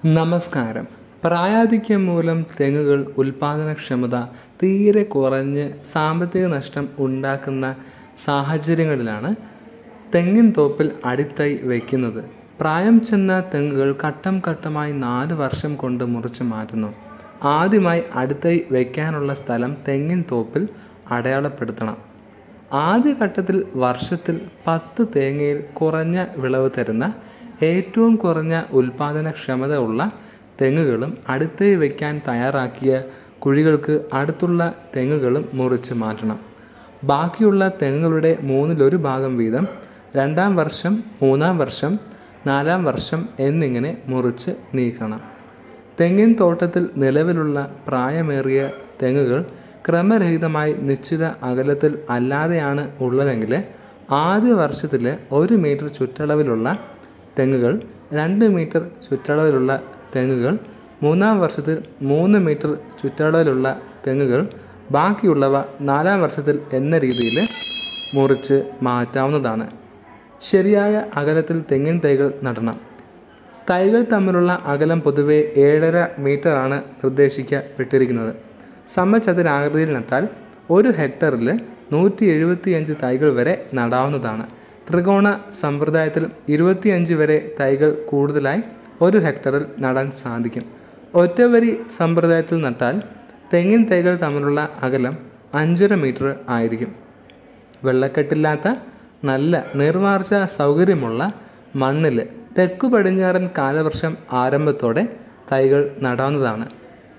നമസ്കാരം പ്രായാധിക്യം മൂലം തെങ്ങുകൾ ഉൽപാദനക്ഷമത തീരെ കുറഞ്ഞ് സാമ്പത്തിക നഷ്ടം ഉണ്ടാക്കുന്ന സാഹചര്യങ്ങളിലാണ് തെങ്ങിൻ തോപ്പിൽ അടിത്തൈ വയ്ക്കുന്നത് പ്രായം ചെന്ന തെങ്ങുകൾ ഘട്ടം ഘട്ടമായി നാല് വർഷം കൊണ്ട് മുറിച്ച് മാറ്റുന്നു ആദ്യമായി അടിത്തൈ വയ്ക്കാനുള്ള സ്ഥലം തെങ്ങിൻ തോപ്പിൽ അടയാളപ്പെടുത്തണം ആദ്യഘട്ടത്തിൽ വർഷത്തിൽ പത്ത് തേങ്ങയിൽ കുറഞ്ഞ വിളവ് തരുന്ന ഏറ്റവും കുറഞ്ഞ ഉൽപാദനക്ഷമത ഉള്ള തെങ്ങുകളും അടുത്തേ വയ്ക്കാൻ തയ്യാറാക്കിയ കുഴികൾക്ക് അടുത്തുള്ള തെങ്ങുകളും മുറിച്ച് മാറ്റണം ബാക്കിയുള്ള തെങ്ങുകളുടെ മൂന്നിലൊരു ഭാഗം വീതം രണ്ടാം വർഷം മൂന്നാം വർഷം നാലാം വർഷം എന്നിങ്ങനെ മുറിച്ച് നീക്കണം തെങ്ങിൻ തോട്ടത്തിൽ നിലവിലുള്ള പ്രായമേറിയ തെങ്ങുകൾ ക്രമരഹിതമായി നിശ്ചിത അകലത്തിൽ അല്ലാതെയാണ് ഉള്ളതെങ്കിൽ ആദ്യ വർഷത്തിൽ ഒരു മീറ്റർ ചുറ്റളവിലുള്ള തെങ്ങുകൾ രണ്ട് മീറ്റർ ചുറ്റളവിലുള്ള തെങ്ങുകൾ മൂന്നാം വർഷത്തിൽ മൂന്ന് മീറ്റർ ചുറ്റളവിലുള്ള തെങ്ങുകൾ ബാക്കിയുള്ളവ നാലാം വർഷത്തിൽ എന്ന രീതിയിൽ മുറിച്ച് മാറ്റാവുന്നതാണ് ശരിയായ അകലത്തിൽ തെങ്ങിൻ തൈകൾ നടണം തൈകൾ തമ്മിലുള്ള അകലം പൊതുവെ ഏഴര മീറ്ററാണ് നിർദ്ദേശിക്കപ്പെട്ടിരിക്കുന്നത് സമചതുരാകൃതിയിൽ നട്ടാൽ ഒരു ഹെക്ടറിൽ നൂറ്റി എഴുപത്തിയഞ്ച് തൈകൾ വരെ നടാവുന്നതാണ് ത്രികോണ സമ്പ്രദായത്തിൽ ഇരുപത്തിയഞ്ച് വരെ തൈകൾ കൂടുതലായി ഒരു ഹെക്ടറിൽ നടാൻ സാധിക്കും ഒറ്റവരി സമ്പ്രദായത്തിൽ നട്ടാൽ തെങ്ങിൻ തൈകൾ തമ്മിലുള്ള അകലം അഞ്ചര മീറ്റർ ആയിരിക്കും വെള്ളക്കെട്ടില്ലാത്ത നല്ല നീർവാർച്ച സൗകര്യമുള്ള മണ്ണിൽ തെക്കു പടിഞ്ഞാറൻ കാലവർഷം ആരംഭത്തോടെ തൈകൾ നടാവുന്നതാണ്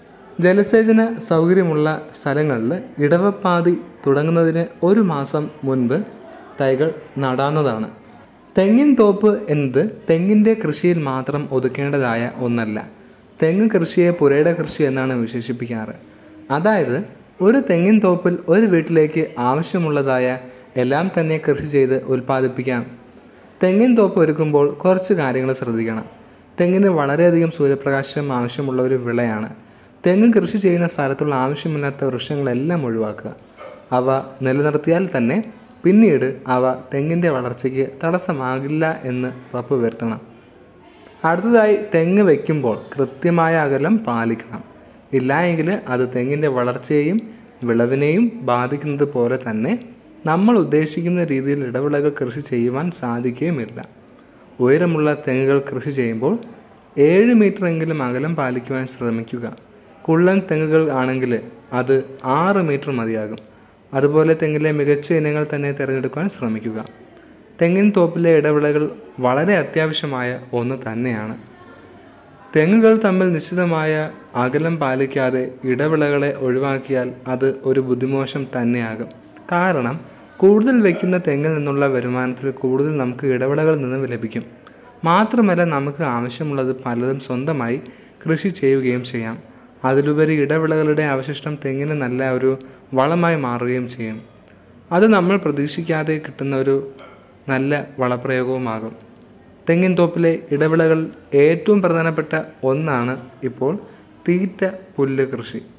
ജലസേചന സൗകര്യമുള്ള സ്ഥലങ്ങളിൽ ഇടവപ്പാതി തുടങ്ങുന്നതിന് ഒരു മാസം മുൻപ് തൈകൾ നടാവുന്നതാണ് തെങ്ങിൻ തോപ്പ് എന്നത് തെങ്ങിൻ്റെ കൃഷിയിൽ മാത്രം ഒതുക്കേണ്ടതായ ഒന്നല്ല തെങ്ങ് കൃഷിയെ പുരയുടെ കൃഷി എന്നാണ് വിശേഷിപ്പിക്കാറ് അതായത് ഒരു തെങ്ങിൻ തോപ്പിൽ ഒരു വീട്ടിലേക്ക് ആവശ്യമുള്ളതായ എല്ലാം തന്നെ കൃഷി ചെയ്ത് ഉൽപ്പാദിപ്പിക്കാം തെങ്ങിൻ തോപ്പ് ഒരുക്കുമ്പോൾ കുറച്ച് കാര്യങ്ങൾ ശ്രദ്ധിക്കണം തെങ്ങിന് വളരെയധികം സൂര്യപ്രകാശം ആവശ്യമുള്ള ഒരു വിളയാണ് തെങ്ങ് കൃഷി ചെയ്യുന്ന സ്ഥലത്തുള്ള ആവശ്യമില്ലാത്ത വൃക്ഷങ്ങളെല്ലാം ഒഴിവാക്കുക അവ നിലനിർത്തിയാൽ തന്നെ പിന്നീട് അവ തെങ്ങിൻ്റെ വളർച്ചയ്ക്ക് തടസ്സമാകില്ല എന്ന് ഉറപ്പുവരുത്തണം അടുത്തതായി തെങ്ങ് വയ്ക്കുമ്പോൾ കൃത്യമായ അകലം പാലിക്കണം ഇല്ലായെങ്കിൽ അത് തെങ്ങിൻ്റെ വളർച്ചയെയും വിളവിനെയും ബാധിക്കുന്നത് പോലെ തന്നെ നമ്മൾ ഉദ്ദേശിക്കുന്ന രീതിയിൽ ഇടവിളകൾ കൃഷി ചെയ്യുവാൻ സാധിക്കുകയുമില്ല ഉയരമുള്ള തെങ്ങുകൾ കൃഷി ചെയ്യുമ്പോൾ ഏഴ് മീറ്ററെങ്കിലും അകലം പാലിക്കുവാൻ ശ്രമിക്കുക കുള്ളൻ തെങ്ങുകൾ ആണെങ്കിൽ അത് ആറ് മീറ്റർ മതിയാകും അതുപോലെ തെങ്ങിലെ മികച്ച ഇനങ്ങൾ തന്നെ തിരഞ്ഞെടുക്കുവാൻ ശ്രമിക്കുക തെങ്ങിൻ തോപ്പിലെ ഇടവിളകൾ വളരെ അത്യാവശ്യമായ ഒന്ന് തന്നെയാണ് തെങ്ങുകൾ തമ്മിൽ നിശ്ചിതമായ അകലം പാലിക്കാതെ ഇടവിളകളെ ഒഴിവാക്കിയാൽ അത് ഒരു ബുദ്ധിമോശം തന്നെയാകും കാരണം കൂടുതൽ വയ്ക്കുന്ന തെങ്ങിൽ നിന്നുള്ള വരുമാനത്തിൽ കൂടുതൽ നമുക്ക് ഇടവിളകളിൽ നിന്ന് ലഭിക്കും മാത്രമല്ല നമുക്ക് ആവശ്യമുള്ളത് പലതും സ്വന്തമായി കൃഷി ചെയ്യുകയും ചെയ്യാം അതിലുപരി ഇടവിളകളുടെ അവശിഷ്ടം തെങ്ങിന് നല്ല ഒരു വളമായി മാറുകയും ചെയ്യും അത് നമ്മൾ പ്രതീക്ഷിക്കാതെ കിട്ടുന്ന ഒരു നല്ല വളപ്രയോഗവുമാകും തെങ്ങിൻ തോപ്പിലെ ഇടവിളകൾ ഏറ്റവും പ്രധാനപ്പെട്ട ഒന്നാണ് ഇപ്പോൾ തീറ്റ പുല്ല് കൃഷി